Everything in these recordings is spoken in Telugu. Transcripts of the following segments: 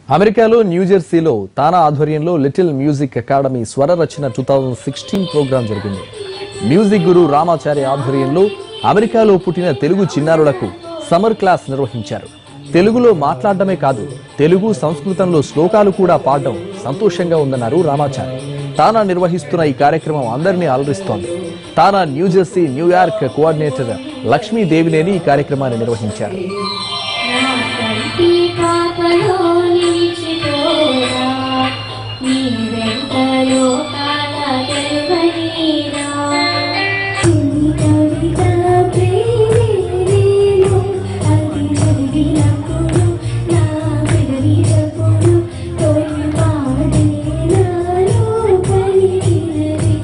అమెరికాలో న్యూజెర్సీలో తానా ఆధ్వర్యంలో little music academy Swara Rachana two thousand sixteen program జరిగింది మ్యూజిక్ గురు రామాచార్య ఆధ్వర్యంలో అమెరికాలో పుట్టిన తెలుగు చిన్నారులకు సమ్మర్ క్లాస్ నిర్వహించారు తెలుగులో మాట్లాడడమే కాదు తెలుగు సంస్కృతంలో శ్లోకాలు కూడా పాడడం సంతోషంగా ఉందన్నారు రామాచార్య తానా నిర్వహిస్తున్న ఈ కార్యక్రమం అందరినీ అలరిస్తోంది TANA New Jersey New York coordinator Lakshmi Devineni ఈ కార్యక్రమాన్ని నిర్వహించారు నా కంటి పాపలో నిలిచిపోరా నీ వెంట లోకాల తెల్వనీరా కవిత ప్రేమేనేమో అది చదివినప్పుడు నా పెదవి చప్పుడు తొలి పాడే నాలో పలికినది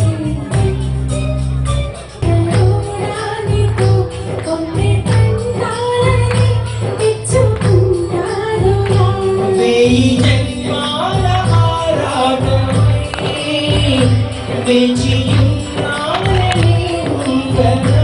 కరోనానికు కొన్ని తండాలని ఇచ్చుకుంటారుగా వెయ్యి జన్మాల ఆరాధనై వేచియున్నానని ఉంగరా.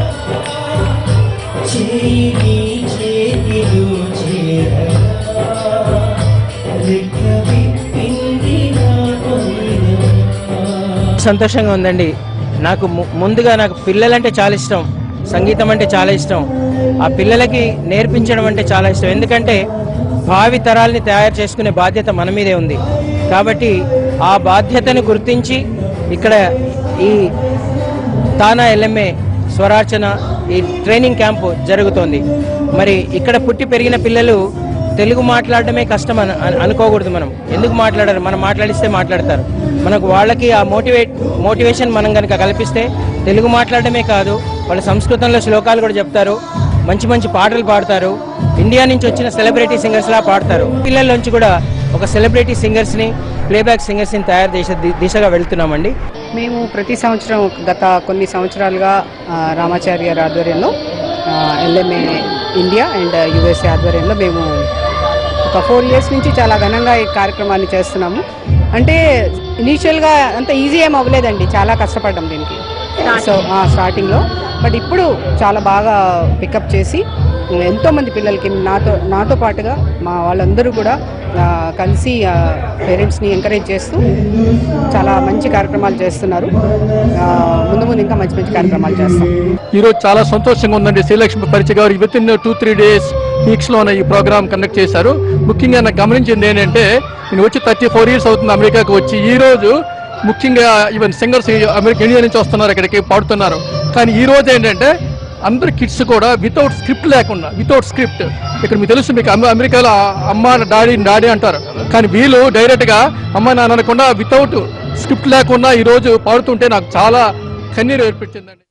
చేయి నీ చేతిలో చేరగా. రెక్క విప్పింది నా తొలిగా. సంతోషంగా ఉందండి నాకు ము- ముందుగా నాకు పిల్లలంటే చాలా ఇష్టం సంగీతం అంటే చాలా ఇష్టం ఆ పిల్లలకి నేర్పించడం అంటే చాలా ఇష్టం ఎందుకంటే భావి తరాల్ని తయారు చేసుకునే బాధ్యత మన మీదే ఉంది కాబట్టి ఆ బాధ్యతను గుర్తించి ఇక్కడ ఈ తానా ఎల్ఎంఏ స్వరార్చన ఈ ట్రైనింగ్ క్యాంపు జరుగుతోంది మరి ఇక్కడ పుట్టి పెరిగిన పిల్లలు తెలుగు మాట్లాడడమే కష్టం అని అను- అనుకోకూడదు మనం ఎందుకు మాట్లాడరు మనం మాట్లాడిస్తే మాట్లాడతారు మనకు వాళ్ళకి ఆ మోటివేట్ మోటివేషన్ మనం కనుక కల్పిస్తే తెలుగు మాట్లాడడమే కాదు వాళ్ళ సంస్కృతంలో శ్లోకాలు కూడా చెప్తారు మంచి మంచి పాటలు పాడతారు ఇండియా నుంచి వచ్చిన సెలబ్రిటీ సింగర్స్ లా పాడతారు పిల్లల్లోంచి కూడా ఒక సెలబ్రిటీ సింగర్స్ని ప్లేబ్యాక్ సింగర్స్ని తయారు చేసే ది- దిశగా వెళ్తున్నామండి మేము ప్రతి సంవత్సరం గత కొన్ని సంవత్సరాలుగా ఆ, రామాచార్య గారి ఆధ్వర్యంలో ఎల్ఎంఏ ఇండియా అండ్ యుఎస్ఏ ఆధ్వర్యంలో మేము ఒక ఫోర్ ఇయర్స్ నుంచి చాలా ఘనంగా ఈ కార్యక్రమాన్ని చేస్తున్నాము అంటే ఇనీషియల్గా అంత ఈజీ ఏం అవ్వలేదండి చాలా కష్టపడ్డాం దీనికి సో స్టార్టింగ్లో బట్ ఇప్పుడు చాలా బాగా పికప్ చేసి ఎంతోమంది పిల్లలకి నాతో నాతో పాటుగా మా వాళ్ళందరూ కూడా ఆ, కలిసి పేరెంట్స్ని ఎంకరేజ్ చేస్తూ చాలా మంచి కార్యక్రమాలు చేస్తున్నారు ఆ, ముందు ముందు ఇంకా మంచి మంచి కార్యక్రమాలు చేస్తాం ఈరోజు చాలా సంతోషంగా ఉందండి శ్రీలక్ష్మి పరిచయ గారు with in two three days వీక్స్లోనే ఈ ప్రోగ్రామ్ కండక్ట్ చేశారు ముఖ్యంగా నాకు గమనించింది ఏంటంటే నేను వచ్చి థర్టీ ఫోర్ ఇయర్స్ అవుతుంది అమెరికాకు వచ్చి ఈ రోజు ముఖ్యంగా ఈవెన్ సింగర్స్ అమెరికా ఇండియా నుంచి వస్తున్నారు ఇక్కడికి పాడుతున్నారు కానీ ఈ రోజు ఏంటంటే అందరు కిడ్స్ కూడా వితౌట్ స్క్రిప్ట్ లేకుండా వితౌట్ స్క్రిప్ట్ ఇక్కడ మీకు తెలుసు మీకు అమె- అమెరికాలో అమ్మ డాడీ డాడీ అంటారు కానీ వీళ్ళు డైరెక్ట్గా అమ్మ నాన్న అనకుండా వితౌట్ స్క్రిప్ట్ లేకుండా ఈ రోజు పాడుతుంటే నాకు చాలా కన్నీరు ఏర్పించిందండి